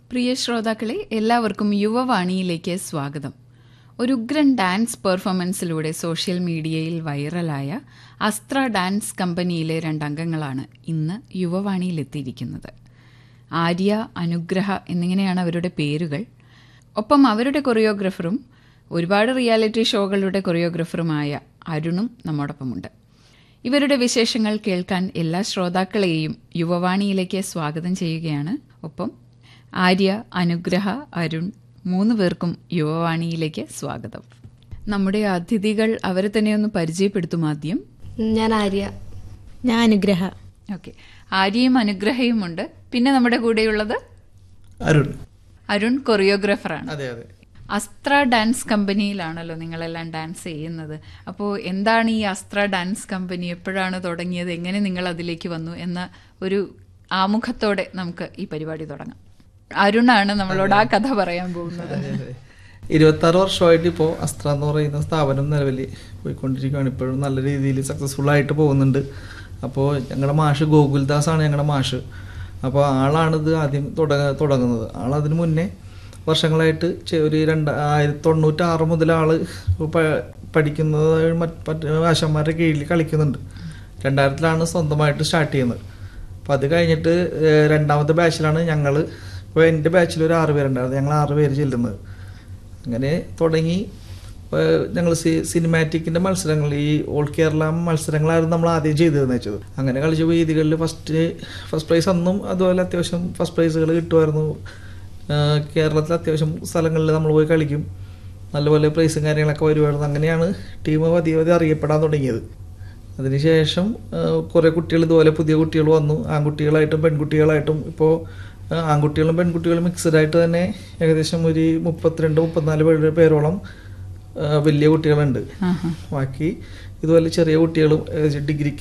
പ്രിയ ശ്രോതാക്കളെ എല്ലാവർക്കും യുവവാണിയിലേക്ക് സ്വാഗതം ഒരു ഉഗ്രൻ ഡാൻസ് പെർഫോമൻസിലൂടെ സോഷ്യൽ മീഡിയയിൽ വൈറലായ അസ്ത്ര ഡാൻസ് കമ്പനിയിലെ രണ്ടംഗങ്ങളാണ് ഇന്ന് യുവവാണിയിലെത്തിയിരിക്കുന്നത് ആര്യ അനുഗ്രഹ എന്നിങ്ങനെയാണ് അവരുടെ പേരുകൾ ഒപ്പം അവരുടെ കൊറിയോഗ്രാഫറും ഒരുപാട് റിയാലിറ്റി ഷോകളുടെ കൊറിയോഗ്രാഫറുമായ അരുണും നമ്മോടൊപ്പമുണ്ട് ഇവരുടെ വിശേഷങ്ങൾ കേൾക്കാൻ എല്ലാ ശ്രോതാക്കളെയും യുവവാണിയിലേക്ക് സ്വാഗതം ചെയ്യുകയാണ് ഒപ്പം ആര്യ അനുഗ്രഹ അരുൺ മൂന്ന് പേർക്കും യുവവാണിയിലേക്ക് സ്വാഗതം നമ്മുടെ അതിഥികൾ അവരെ തന്നെ ഒന്ന് പരിചയപ്പെടുത്തും ആദ്യം ഞാൻ ആര്യ ഞാൻ അനുഗ്രഹ ഓക്കെ ആര്യയും അനുഗ്രഹയും ഉണ്ട് പിന്നെ നമ്മുടെ കൂടെയുള്ളത് അരുൺ അരുൺ കൊറിയോഗ്രാഫറാണ് അതെ അതെ അസ്ത്ര ഡാൻസ് കമ്പനിയിലാണല്ലോ നിങ്ങളെല്ലാം ഡാൻസ് ചെയ്യുന്നത് അപ്പോൾ എന്താണ് ഈ അസ്ത്ര ഡാൻസ് കമ്പനി എപ്പോഴാണ് തുടങ്ങിയത് എങ്ങനെ നിങ്ങൾ അതിലേക്ക് വന്നു എന്ന ഒരു ആമുഖത്തോടെ നമുക്ക് ഈ പരിപാടി തുടങ്ങാം അരുണാണ് നമ്മളോട് ആ കഥ പറയാൻ പോകുന്നത് ഇരുപത്തി ആറ് വർഷമായിട്ട് ഇപ്പോൾ അസ്ത്ര എന്ന് പറയുന്ന സ്ഥാപനം നിലവിൽ പോയിക്കൊണ്ടിരിക്കുകയാണ് ഇപ്പോഴും നല്ല രീതിയിൽ സക്സസ്ഫുൾ ആയിട്ട് പോകുന്നുണ്ട് അപ്പോൾ ഞങ്ങളുടെ മാഷ് ഗോകുൽദാസ് ആണ് ഞങ്ങളുടെ മാഷ് അപ്പോൾ ആളാണിത് ആദ്യം തുടങ്ങ തുടങ്ങുന്നത് ആളതിന് മുന്നേ വർഷങ്ങളായിട്ട് ചെ- ഒരു രണ്ട് ആയിരത്തി തൊണ്ണൂറ്റാറ് മുതൽ ആൾ പ- പഠിക്കുന്നത് മറ്റ് മറ്റ് ആശന്മാരുടെ കീഴിൽ കളിക്കുന്നുണ്ട് രണ്ടായിരത്തിലാണ് സ്വന്തമായിട്ട് സ്റ്റാർട്ട് ചെയ്യുന്നത് അപ്പോൾ അത് കഴിഞ്ഞിട്ട് ഏഹ്, രണ്ടാമത്തെ ബാച്ചിലാണ് ഞങ്ങൾ ഇപ്പോൾ എൻ്റെ ബാച്ചിൽ ഒരു ആറ് പേരുണ്ടായിരുന്നു ഞങ്ങൾ ആറ് പേര് ചെല്ലുന്നത് അങ്ങനെ തുടങ്ങി ഞങ്ങൾ സിനിമാറ്റിക്കിൻ്റെ മത്സരങ്ങൾ ഈ ഓൾ കേരള മത്സരങ്ങളായിരുന്നു നമ്മൾ ആദ്യം ചെയ്തതെന്ന് വെച്ചത് അങ്ങനെ കളിച്ച വേദികളിൽ ഫസ്റ്റ് ഫസ്റ്റ് പ്രൈസ് അന്നും അതുപോലെ അത്യാവശ്യം ഫസ്റ്റ് പ്രൈസുകൾ കിട്ടുമായിരുന്നു ഏഹ് കേരളത്തിൽ അത്യാവശ്യം സ്ഥലങ്ങളിൽ നമ്മൾ പോയി കളിക്കും നല്ലപോലെ പ്രൈസും കാര്യങ്ങളൊക്കെ വരുമായിരുന്നു അങ്ങനെയാണ് ടീം പതിയെ പതിയെ അറിയപ്പെടാൻ തുടങ്ങിയത് അതിനുശേഷം കുറേ കുട്ടികൾ ഇതുപോലെ പുതിയ കുട്ടികൾ വന്നു ആൺകുട്ടികളായിട്ടും പെൺകുട്ടികളായിട്ടും ഇപ്പോൾ ആൺകുട്ടികളും പെൺകുട്ടികളും മിക്സഡ് ആയിട്ട് തന്നെ ഏകദേശം ഒരു മുപ്പത്തിരണ്ട് മുപ്പത്തിനാല് പേരുടെ പേരോളം ആ, വലിയ കുട്ടികളുണ്ട് ബാക്കി ഇതുപോലെ ചെറിയ കുട്ടികളും ഏകദേശം ഡിഗ്രിക്ക്